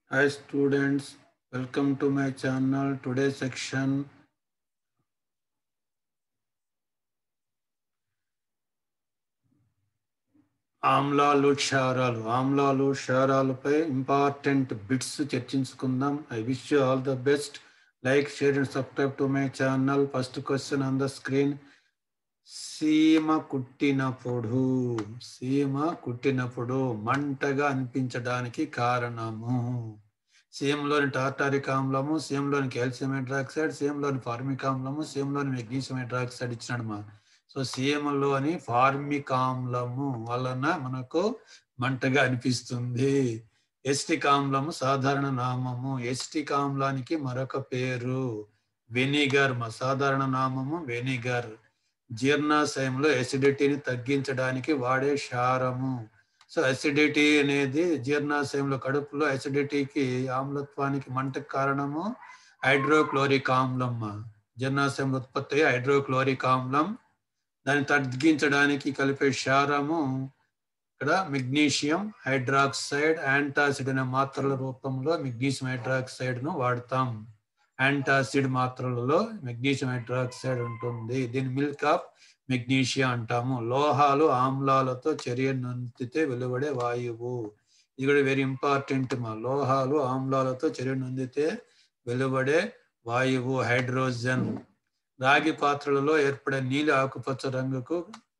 Hi students, welcome to my channel. Today's section ఆమ్లాలు క్షారాలు ఆమ్లాలు క్షారాలపై ఇంపార్టెంట్ బిట్స్ చర్చించుకుందాం I wish you all the best like share and subscribe to my channel first question on the screen సీమ కుట్టినప్పుడు సీమ కుట్టినప్పుడు మంటగా అనిపించడానికి కారణము సీఎంలోని టార్టారిక్ ఆమ్లము సీఎంలోని కాల్షియం హైడ్రాక్సైడ్ సీఎంలోని ఫార్మిక్ ఆమ్లము సీఎంలోని మెగ్నీషియం హైడ్రాక్సైడ్ ఇచ్చినాడు మా సో సీఎంలోని ఫార్మిక్ ఆమ్లము వలన మనకు మంటగా అనిపిస్తుంది ఎస్టిక్ ఆమ్లము సాధారణ నామము ఎస్టిక్ ఆమ్లానికి మరొక పేరు వెనిగర్ మా సాధారణ నామము వెనిగర్ జీర్ణాశయంలో ఎసిడిటీని తగ్గించడానికి వాడే క్షారము సో అసిడిటీ అనేది జీర్ణాశయంలో కడుపులో అసిడిటీకి ఆమ్లత్వానికి మంటకు కారణము హైడ్రోక్లోరిక్ ఆమ్లం జీర్ణాశయంలో ఉత్పత్తి అయ్యే హైడ్రోక్లోరిక్ ఆమ్లం దాన్ని తగ్గించడానికి కలిపే క్షారము ఇక్కడ మెగ్నీషియం హైడ్రాక్సైడ్ యాంటాసిడ్ అనే మాత్రల రూపంలో మెగ్నీషియం హైడ్రాక్సైడ్ ను వాడతాం యాంటాసిడ్ మాత్రలలో మెగ్నీషియం హైడ్రాక్సైడ్ ఉంటుంది దీని మిల్క్ ఆఫ్ మెగ్నీషియా అంటాము లోహాలు ఆమ్లాలతో చర్య నొందితే వెలువడే వాయువు ఇది కూడా వెరీ ఇంపార్టెంట్ మా లోహాలు ఆమ్లాలతో చర్య నొందితే వెలువడే వాయువు హైడ్రోజన్ రాగి పాత్రలలో ఏర్పడే నీలి ఆకుపచ్చ రంగుకు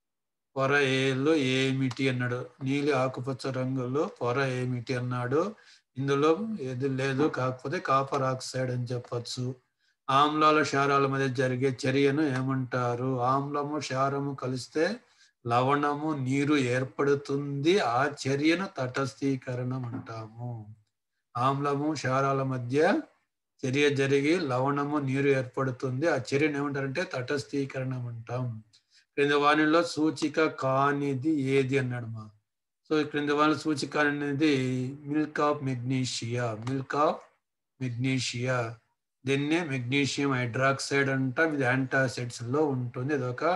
పొర ఏళ్ళు ఏమిటి అన్నాడు నీలి ఆకుపచ్చ రంగులో పొర ఏమిటి అన్నాడు ఇందులో ఏది లేదు కాకపోతే కాపర్ ఆక్సైడ్ అని చెప్పచ్చు ఆమ్లాల క్షారాల మధ్య జరిగే చర్యను ఏమంటారు ఆమ్లము క్షారము కలిస్తే లవణము నీరు ఏర్పడుతుంది ఆ చర్యను తటస్థీకరణం అంటాము ఆమ్లము క్షారాల మధ్య చర్య జరిగి లవణము నీరు ఏర్పడుతుంది ఆ చర్యను ఏమంటారంటే తటస్థీకరణం అంటాం క్రింద వాణిలో సూచిక కానిది ఏది అన్నాడు మా సో క్రింద వాణి సూచిక అనేది milk of magnesia milk of magnesia దీన్నే మెగ్నీషియం హైడ్రాక్సైడ్ అంటాం ఇది యాంటాసిడ్స్ లో ఉంటుంది ఇది ఒక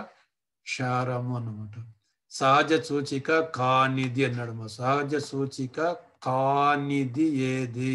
క్షారము అన్నమాట సహజ సూచిక కానిది అన్నాడు మా సహజ సూచిక కానిది ఏది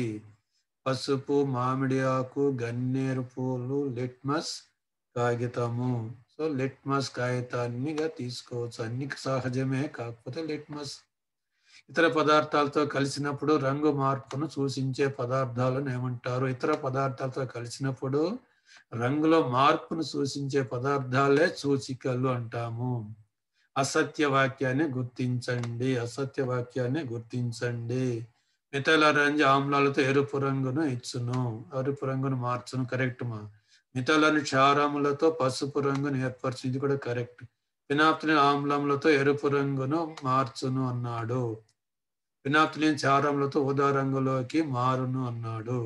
పసుపు మామిడి ఆకు గన్నేరు పూలు లిట్మస్ కాగితము సో లిట్మస్ కాగితాన్నిగా తీసుకోవచ్చు అన్ని సహజమే కాకపోతే లిట్మస్ ఇతర పదార్థాలతో కలిసినప్పుడు రంగు మార్పును సూచించే పదార్థాలను ఏమంటారు ఇతర పదార్థాలతో కలిసినప్పుడు రంగులో మార్పును సూచించే పదార్థాలే సూచికలు అంటాము అసత్య వాక్యాన్ని గుర్తించండి అసత్య వాక్యాన్ని గుర్తించండి మిథైలరంజ ఆమ్లాలతో ఎరుపు రంగును ఇచ్చును ఎరుపు రంగును మార్చును కరెక్ట్ మా మిథైలని క్షారములతో పసుపు రంగును ఏర్పరచు ఇది కూడా కరెక్ట్ ఫినాప్తిలిన్ ఆమ్లములతో ఎరుపు రంగును మార్చును అన్నాడు ఫినాప్తిలిన్ క్షారములతో ఊదా రంగులోకి మారును అన్నాడు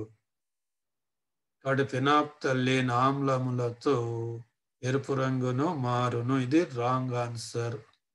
కాబట్టి ఫినాప్తలిన్ ఆమ్లములతో ఎరుపు రంగును మారును ఇది రాంగ్ ఆన్సర్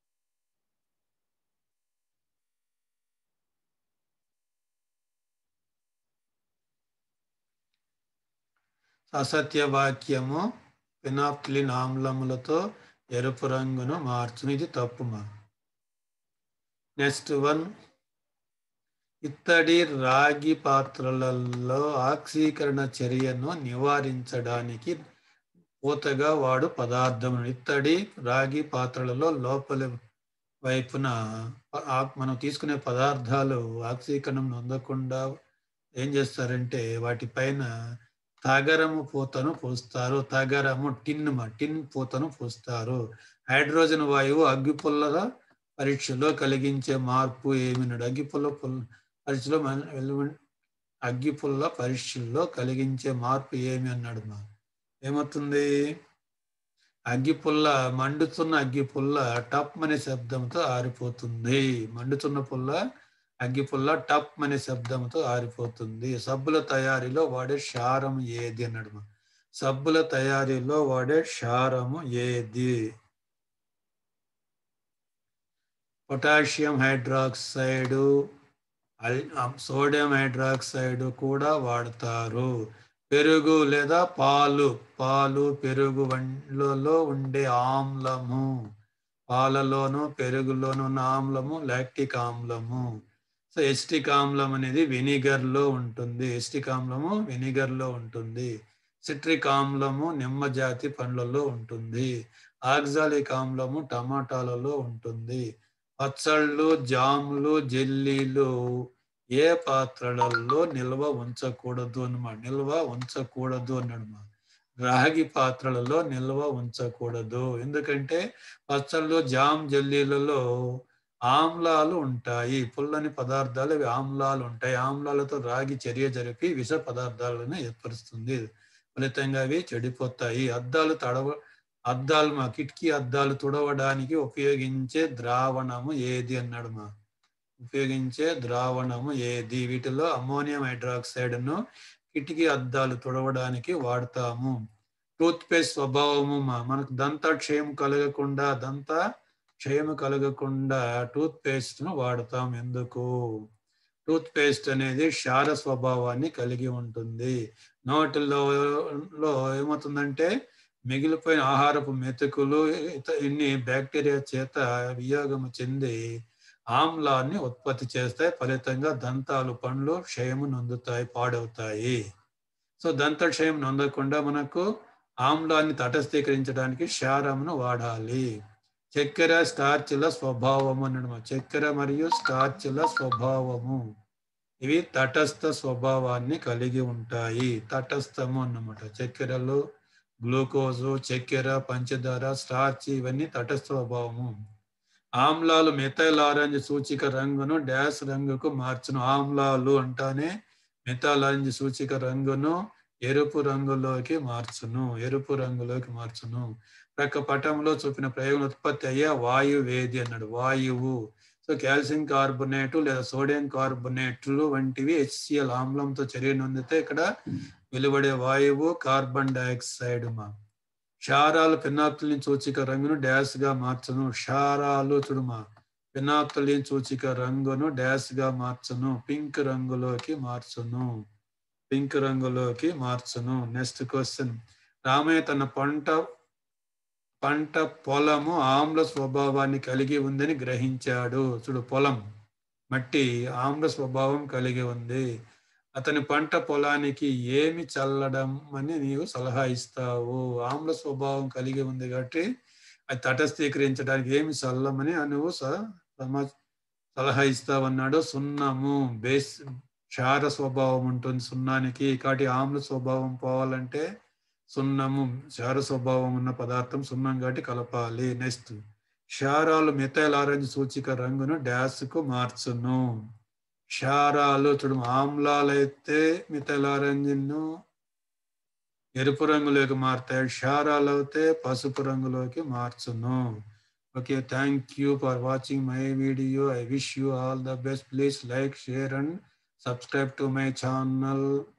అసత్య వాక్యము ఫినాప్లిన్ ఆమ్లములతో ఎరుపు రంగును మార్చును ఇది తప్పుమా నెక్స్ట్ వన్ ఇత్తడి రాగి పాత్రలలో ఆక్సీకరణ చర్యను నివారించడానికి పూతగా వాడు పదార్థం ఇత్తడి రాగి పాత్రలలో లోపలి వైపున మనం తీసుకునే పదార్థాలు ఆక్సీకరణం నొందకుండా ఏం చేస్తారంటే వాటిపైన తగరము పూతను పోస్తారు తగరము టిన్ టిన్ పూతను పోస్తారు హైడ్రోజన్ వాయువు అగ్గిపుల్లల పరీక్షలో కలిగించే మార్పు ఏమినాడు అగ్గిపుల్ల పుల్ల పరీక్షలో అగ్గిపుల్ల పరీక్షల్లో కలిగించే మార్పు ఏమి అన్నాడు మా ఏమవుతుంది అగ్గిపుల్ల మండుతున్న అగ్గిపుల్ల టప్ అనే శబ్దంతో ఆరిపోతుంది మండుతున్న పుల్ల అగ్గిపుల్ల టప్ అనే శబ్దంతో ఆరిపోతుంది సబ్బుల తయారీలో వాడే క్షారం ఏది అన్నాడు సబ్బుల తయారీలో వాడే క్షారము ఏది పొటాషియం హైడ్రాక్సైడ్ సోడియం హైడ్రాక్సైడ్ కూడా వాడతారు పెరుగు లేదా పాలు పాలు పెరుగు వండ్లలో ఉండే ఆమ్లము పాలలోను పెరుగులోను ఉన్న ఆమ్లము లాక్టిక్ ఆమ్లము సో ఎస్టిక్ ఆమ్లం అనేది వెనిగర్ లో ఉంటుంది ఎస్టిక్ ఆమ్లము వెనిగర్ లో ఉంటుంది సిట్రిక్ ఆమ్లము నిమ్మ జాతి పండ్లలో ఉంటుంది ఆక్సాలిక్ ఆమ్లము టమాటాలలో ఉంటుంది పచ్చళ్ళు జాములు జెల్లీలు ఏ పాత్రలలో నిల్వ ఉంచకూడదు అన్నమాట నిల్వ ఉంచకూడదు అన్నాడు మా రాగి పాత్రలలో నిల్వ ఉంచకూడదు ఎందుకంటే పచ్చళ్ళు జామ్ జెల్లీలలో ఆమ్లాలు ఉంటాయి పుల్లని పదార్థాలు అవి ఆమ్లాలు ఉంటాయి ఆమ్లాలతో రాగి చర్య జరిపి విష పదార్థాలను ఏర్పరుస్తుంది ఫలితంగా అవి చెడిపోతాయి అద్దాలు తడవ అద్దాలు మా కిటికీ అద్దాలు తుడవడానికి ఉపయోగించే ద్రావణము ఏది అన్నాడు మా ఉపయోగించే ద్రావణము ఏది వీటిలో అమ్మోనియం హైడ్రాక్సైడ్ ను కిటికీ అద్దాలు తుడవడానికి వాడతాము టూత్ పేస్ట్ స్వభావము మా మనకు దంత క్షయం కలగకుండా దంత క్షయం కలగకుండా టూత్ పేస్ట్ ను వాడతాం ఎందుకు టూత్ పేస్ట్ అనేది క్షార స్వభావాన్ని కలిగి ఉంటుంది నోటిలో లో ఏమవుతుందంటే మిగిలిపోయిన ఆహారపు మెతుకులు ఇన్ని బ్యాక్టీరియా చేత వియోగము చెంది ఆమ్లాన్ని ఉత్పత్తి చేస్తాయి ఫలితంగా దంతాలు పండ్లు క్షయము నొందుతాయి పాడవుతాయి సో దంత క్షయం నొందకుండా మనకు ఆమ్లాన్ని తటస్థీకరించడానికి క్షారమును వాడాలి చక్కెర స్టార్చ్ల స్వభావము అనమాట చక్కెర మరియు స్టార్చ్ల స్వభావము ఇవి తటస్థ స్వభావాన్ని కలిగి ఉంటాయి తటస్థము అన్నమాట చక్కెరలు గ్లూకోజు చక్కెర పంచదార స్టార్చ్ ఇవన్నీ తటస్థ స్వభావము ఆమ్లాలు మెథైల్ ఆరెంజ్ సూచిక రంగును డాష్ రంగుకు మార్చును ఆమ్లాలు అంటానే మెథైల్ ఆరెంజ్ సూచిక రంగును ఎరుపు రంగులోకి మార్చును ఎరుపు రంగులోకి మార్చును ప్రక్క పటంలో చూపిన ప్రయోగం ఉత్పత్తి అయ్యే వాయువు ఏది అన్నాడు వాయువు సో కాల్షియం కార్బొనేటు లేదా సోడియం కార్బొనేట్లు వంటివి హెచ్సిఎల్ ఆమ్లంతో చర్య నొందితే ఇక్కడ వెలువడే వాయువు కార్బన్ డైఆక్సైడ్ మా క్షారాలు ఫినాప్తలిన్ సూచిక రంగును డాష్ గా మార్చును క్షారాలు చూడుమా ఫినాప్తలిన్ సూచిక రంగును డాష్ గా మార్చును పింక్ రంగులోకి మార్చును పింక్ రంగులోకి మార్చును నెక్స్ట్ క్వశ్చన్ రామయ్య తన పంట పంట పొలము ఆమ్ల స్వభావాన్ని కలిగి ఉందని గ్రహించాడు చూడు పొలం మట్టి ఆమ్ల స్వభావం కలిగి ఉంది అతని పంట పొలానికి ఏమి చల్లడం అని నీవు సలహా ఇస్తావు ఆమ్ల స్వభావం కలిగి ఉంది కాబట్టి అది తటస్థీకరించడానికి ఏమి చల్లమని నువ్వు సలహా ఇస్తావన్నాడు సున్నము బేస్ క్షార స్వభావం ఉంటుంది సున్నానికి కాబట్టి ఆమ్ల స్వభావం పోవాలంటే సున్నము క్షార స్వభావం ఉన్న పదార్థం సున్నం కాబట్టి కలపాలి నెక్స్ట్ క్షారాలు మిథైల్ ఆరెంజ్ సూచిక రంగును డాష్ కు మార్చును క్షారాలు చూడు ఆమ్లాలు అయితే మిథైల్ ఆరెంజ్ ను ఎరుపు రంగులోకి మారుతాయి క్షారాలు అయితే పసుపు రంగులోకి మార్చును okay thank you for watching my video I wish you all the best please like share and subscribe to my channel